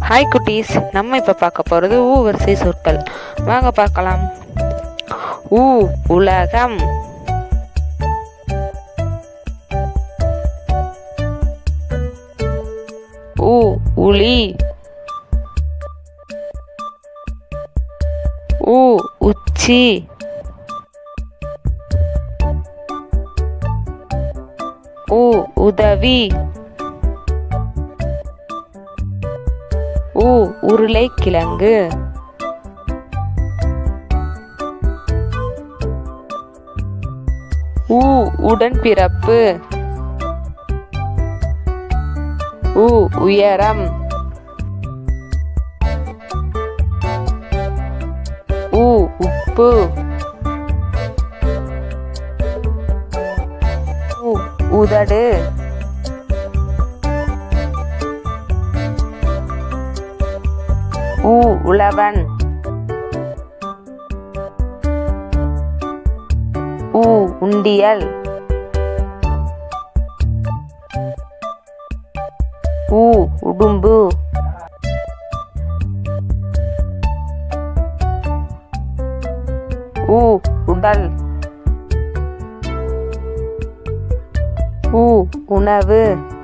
hi குட்டீஸ் நம்ம இப்போ பார்க்க போகிறது ஊ வரிசை சொற்கள் வாங்க பார்க்கலாம் ஊ உலகம் ஊ உளி ஊ உச்சி ஊ உதவி ஊ உருளைக்கிழங்கு ஊ உடன்பிறப்பு ஊ உயரம் ஊ உப்பு ஊ உதடு ஊ உழவன் ஊ உண்டியல் ஊ உடும்பு ஊ உடல் ஊ உணவு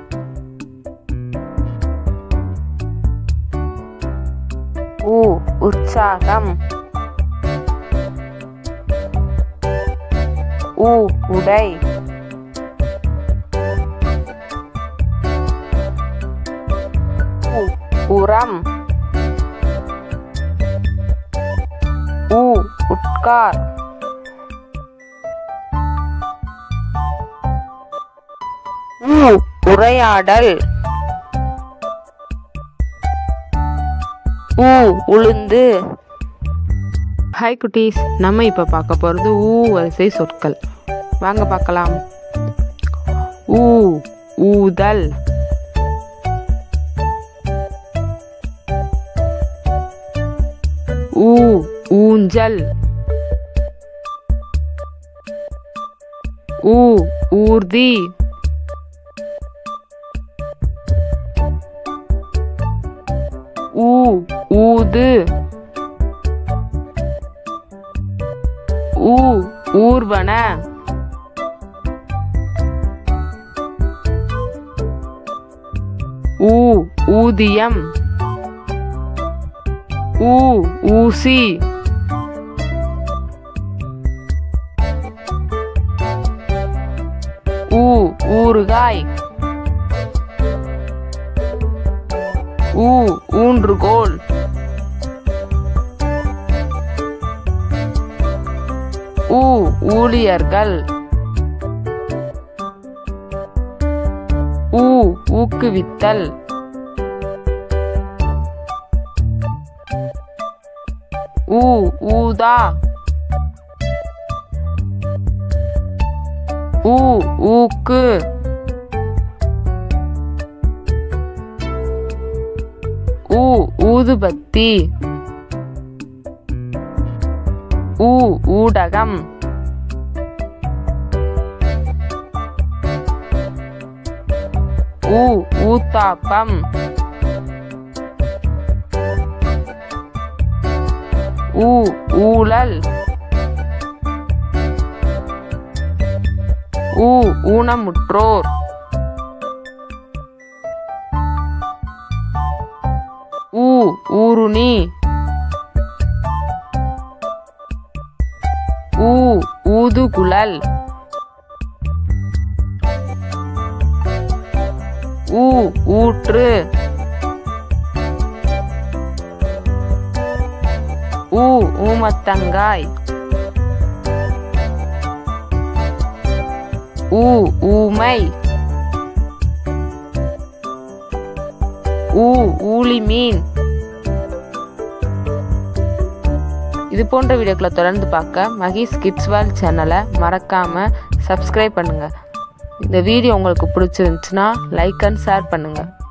ஊ உற்சாகம் ஊ உடை ஊ உரம் ஊ உட்கார் ஊ உரையாடல் ஊ உளுந்து ஹாய் குட்டீஸ் நம்ம இப்போ பார்க்க போகிறது ஊ வரிசை சொற்கள் வாங்க பார்க்கலாம் ஊ ஊதல் ஊ ஊஞ்சல் ஊ ஊர்தி ஊ ஊது ஊ ஊர்வன ஊ ஊதியம் ஊ ஊசி ஊ ஊறுகாய் ஊ ஊன்றுகோல் ஊ ஊழியர்கள் ஊ ஊக்குவித்தல் ஊ ஊதா ஊ ஊக்கு ஊ ஊதுபத்தி ஊ ஊடகம் ஊ ஊத்தாப்பம் ஊ ஊழல் ஊ ஊனமுற்றோர் ஊ ஊருணி ஊ ஊதுகுழல் ஊ ஊற்று ஊ ஊமத்தங்காய் ஊ ஊமை ஊ ஊளி மீன் இது போன்ற வீடியோக்களை தொடர்ந்து பார்க்க மகேஷ் கிட்ஸ் வேர்ல்ட் சேனலை மறக்காமல் சப்ஸ்கிரைப் பண்ணுங்கள் இந்த வீடியோ உங்களுக்கு பிடிச்சிருந்துச்சுன்னா லைக் அண்ட் ஷேர் பண்ணுங்கள்